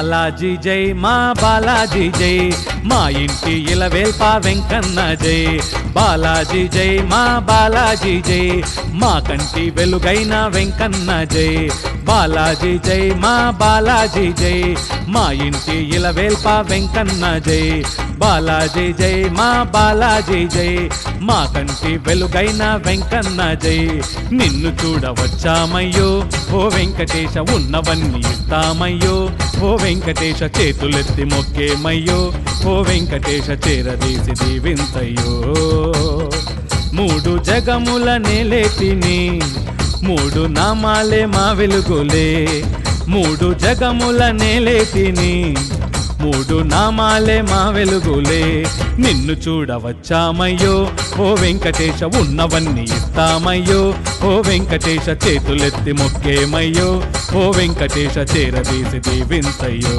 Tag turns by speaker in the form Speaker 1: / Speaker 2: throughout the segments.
Speaker 1: బాలాజీ జై మా బాలాజీ జై మా ఇంటి ఇలవేల్ప వెంకన్న జై బాలాజీ జై మా బాలాజీ జై మా కంటి వెలుగైన వెంకన్న జై బాలాజీ జై మా బాలాజీ జై మా ఇంటి ఇలవేల్ప వెంకన్న జై బాలాజీ జై మా బాలాజీ జై మా కంటి వెలుగైన వెంకన్న జై నిన్ను చూడవచ్చామయ్యో ఓ వెంకటేశ ఉన్నవన్నీ ఇస్తామయ్యో ఓ వెంకటేశ చేతులెత్తి మొక్కేమయ్యో ఓ వెంకటేశ చేరదీసి దీవింతయ్యో మూడు జగముల నేలేటిని మూడు నామాలే మా వెలుగులే మూడు జగముల నేలేటిని మూడు నామాలే మా వెలుగులే నిన్ను చూడవచ్చామయ్యో ఓ వెంకటేశ ఉన్నవన్నీ ఇస్తామయ్యో ఓ వెంకటేశ చేతులెత్తి మొక్కేమయ్యో ఓ వెంకటేశ చేరదీసి దీవింతయ్యో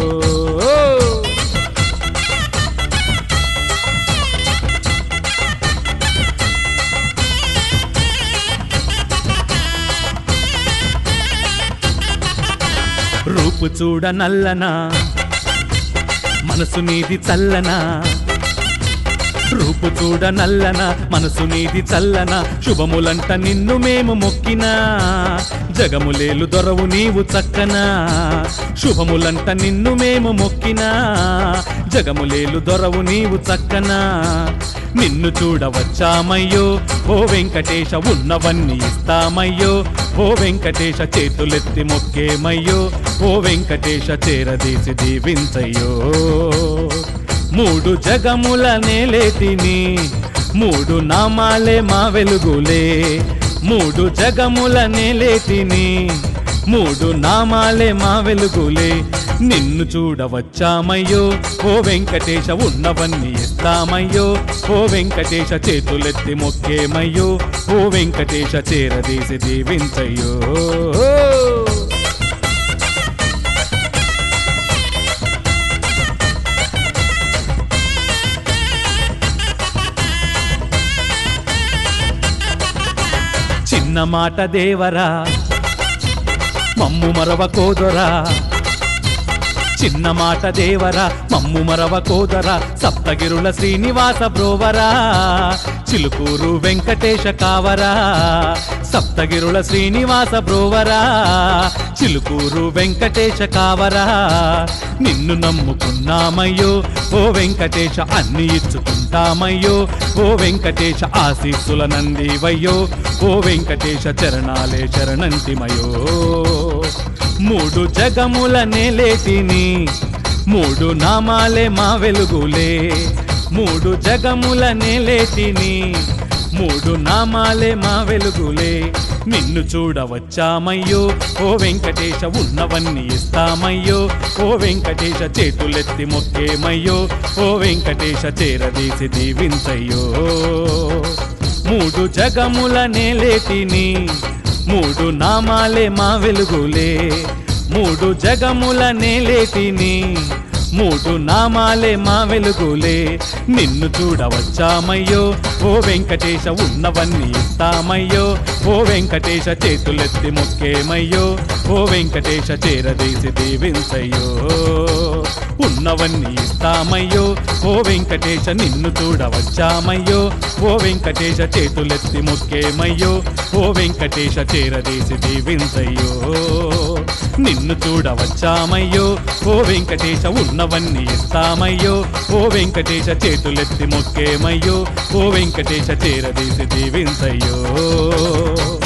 Speaker 1: రూపు చూడ నల్లనా మనసు నీది చల్లనా రూపు చూడ నల్లన మనసు నీది చల్లన శుభములంట నిన్ను మేము మొక్కినా జగములేలు దొరవు నీవు చక్కనా శుభములంట నిన్ను మేము మొక్కినా జగములేలు దొరవు నీవు చక్కనా నిన్ను చూడవచ్చామయ్యో ఓ వెంకటేశ ఉన్నవన్నీ ఇస్తామయ్యో ఓ వెంకటేశ చేతులెత్తి మొక్కేమయ్యో ఓ వెంకటేశ చేరదీసి దీవించయ్యో మూడు జగముల నేలేటిని మూడు నామాలే మా వెలుగులే మూడు జగముల నేలేటిని మూడు నామాలే మా వెలుగులే నిన్ను చూడవచ్చామయ్యో ఓ వెంకటేశ ఉన్నవన్నీ ఇస్తామయ్యో ఓ వెంకటేశ చేతులెత్తి మొక్కేమయ్యో ఓ వెంకటేశ చేరదీసి దీవించయ్యో చిన్న మాట దేవరా మమ్ము మరవ కోదరా చిన్న మాట దేవరా మమ్ము మరవ కోదరా సప్తగిరుల శ్రీనివాస బ్రోవరా చిలుకూరు వెంకటేశ కావరా సప్తగిరుల శ్రీనివాస బ్రోవరా చిలుకూరు వెంకటేశ కావరా నిన్ను నమ్ముకున్నామయ్యో ఓ వెంకటేశ అన్ని ఇచ్చుకుంటామయ్యో ఓ వెంకటేశ ఆశీస్సుల నందివయ్యో ఓ వెంకటేశ చరణాలే చరణంతిమయో మూడు జగముల నేలేటిని మూడు నామాలే మా వెలుగులే మూడు జగముల నేలేటిని మూడు నామాలే మా వెలుగులే నిన్ను చూడవచ్చామయ్యో ఓ వెంకటేశ ఉన్నవన్నీ ఇస్తామయ్యో ఓ వెంకటేశ చేతులెత్తి మొక్కేమయ్యో ఓ వెంకటేశ చేరదీసి దీవించయ్యో మూడు జగముల నేలేటిని మూడు నామాలే మా వెలుగులే మూడు జగముల నేలేటిని మూడు నామాలే మా వెలుగులే నిన్ను చూడవచ్చామయ్యో ఓ వెంకటేశ ఉన్నవన్నీ ఇస్తామయ్యో ఓ వెంకటేశ చేతులెత్తి మొక్కేమయ్యో ఓ వెంకటేశ చేరదీసి దీవించయ్యో ఉన్నవన్నీ ఇస్తామయ్యో ఓ వెంకటేశ నిన్ను చూడవచ్చామయ్యో ఓ వెంకటేశ చేతులెత్తి మొక్కేమయ్యో ఓ వెంకటేశ చేరదీసి దీవించయ్యో నిన్ను చూడవచ్చామయ్యో ఓ వెంకటేశ ఉన్నవన్నీ ఇస్తామయ్యో ఓ వెంకటేశ చేతులెత్తి మొక్కేమయ్యో ఓ వెంకటేశ చేరదీసి దీవించయ్యో